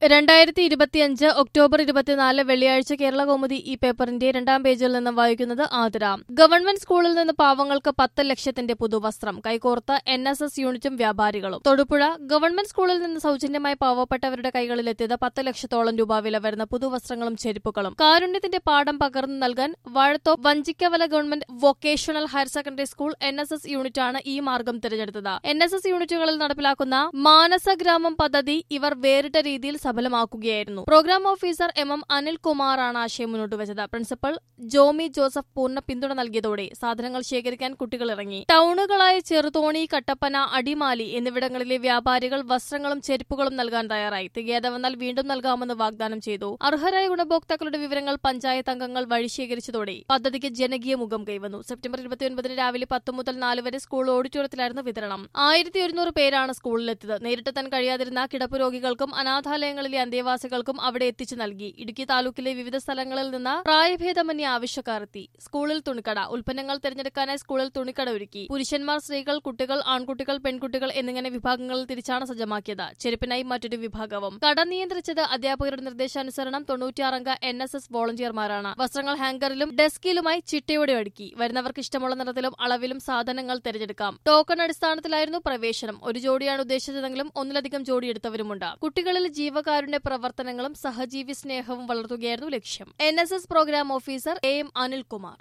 രണ്ടായിരത്തി ഇരുപത്തിയഞ്ച് ഒക്ടോബർ ഇരുപത്തിനാല് വെള്ളിയാഴ്ച കേരള കൗമുദി ഈ പേപ്പറിന്റെ രണ്ടാം പേജിൽ നിന്ന് വായിക്കുന്നത് ആതിര ഗവൺമെന്റ് സ്കൂളിൽ നിന്ന് പാവങ്ങൾക്ക് പത്ത് ലക്ഷത്തിന്റെ പുതുവസ്ത്രം കൈകോർത്ത എൻ എസ് എസ് യൂണിറ്റും വ്യാപാരികളും തൊടുപുഴ ഗവൺമെന്റ് സ്കൂളിൽ നിന്ന് സൗജന്യമായി പാവപ്പെട്ടവരുടെ കൈകളിലെത്തിയത് പത്ത് ലക്ഷത്തോളം രൂപ വില വരുന്ന പുതുവസ്ത്രങ്ങളും ചെരുപ്പുകളും കാരുണ്യത്തിന്റെ പാഠം പകർന്നു നൽകാൻ വാഴത്തോ Vanchikavala government vocational higher secondary school N S S യൂണിറ്റാണ് ഈ മാർഗം തിരഞ്ഞെടുത്തത് എൻ എസ് എസ് യൂണിറ്റുകളിൽ നടപ്പിലാക്കുന്ന മാനസഗ്രാമം പദ്ധതി ഇവർ വേറിട്ട രീതിയിൽ സഫലമാക്കുകയായിരുന്നു പ്രോഗ്രാം ഓഫീസർ എം എം അനിൽകുമാറാണ് ആശയം മുന്നോട്ട് വെച്ചത് പ്രിൻസിപ്പൽ ജോമി ജോസഫ് പൂർണ്ണ പിന്തുണ നൽകിയതോടെ സാധനങ്ങൾ ശേഖരിക്കാൻ കുട്ടികൾ ഇറങ്ങി ടൗണുകളായ ചെറുതോണി കട്ടപ്പന അടിമാലി എന്നിവിടങ്ങളിലെ വ്യാപാരികൾ വസ്ത്രങ്ങളും ചെരുപ്പുകളും നൽകാൻ തയ്യാറായി തികയാതെ വന്നാൽ വീണ്ടും നൽകാമെന്ന് വാഗ്ദാനം ചെയ്തു അർഹരായ ഗുണഭോക്താക്കളുടെ വിവരങ്ങൾ പഞ്ചായത്ത് അംഗങ്ങൾ വഴി ശേഖരിച്ചതോടെ പദ്ധതിക്ക് ജനകീയ മുഖം കൈവന്നു സെപ്റ്റംബർ ഇരുപത്തിയൊൻപതിന് രാവിലെ പത്ത് മുതൽ നാല് വരെ സ്കൂൾ ഓഡിറ്റോറിയത്തിലായിരുന്നു വിതരണം ആയിരത്തി ഒരുന്നൂറ് പേരാണ് സ്കൂളിലെത്തിയത് നേരിട്ടെത്താൻ കഴിയാതിരുന്ന കിടപ്പ് രോഗികൾക്കും അനാഥാലയങ്ങളിലെ അന്തേവാസികൾക്കും അവിടെ എത്തിച്ചു നൽകി ഇടുക്കി താലൂക്കിലെ വിവിധ സ്ഥലങ്ങളിൽ നിന്ന് പ്രായഭേദമന്യേ ആവശ്യക്കാർ എത്തി സ്കൂളിൽ തുണിക്കട ഉൽപ്പന്നങ്ങൾ തിരഞ്ഞെടുക്കാനായി സ്കൂളിൽ തുണിക്കട ഒരുക്കി പുരുഷന്മാർ സ്ത്രീകൾ കുട്ടികൾ ആൺകുട്ടികൾ പെൺകുട്ടികൾ എന്നിങ്ങനെ വിഭാഗങ്ങളിൽ തിരിച്ചാണ് സജ്ജമാക്കിയത് ചെരുപ്പിനായി മറ്റൊരു വിഭാഗവും കട നിയന്ത്രിച്ചത് അധ്യാപകരുടെ നിർദ്ദേശാനുസരണം തൊണ്ണൂറ്റിയാറംഗ എൻ എസ് എസ് വോളണ്ടിയർമാരാണ് വസ്ത്രങ്ങൾ ഹാങ്കറിലും ഡെസ്കിലുമായി ചിട്ടയോടെ അടുക്കി വരുന്നവർക്ക് ഇഷ്ടമുള്ള നിറത്തിലും അളവിലും സാധനങ്ങൾ തിരഞ്ഞെടുക്കാം ടോക്കൺ അടിസ്ഥാനത്തിലായിരുന്നു പ്രവേശനം ഒരു ജോഡിയാണ് ഉദ്ദേശിച്ചതെങ്കിലും ഒന്നിലധികം ജോഡി എടുത്തവരുമുണ്ട് കുട്ടികളിൽ ജീവകാരുണ്യ പ്രവർത്തനങ്ങളും സഹജീവി സ്നേഹവും വളർത്തുകയായിരുന്നു ലക്ഷ്യം N S S programme officer A M Anilkumar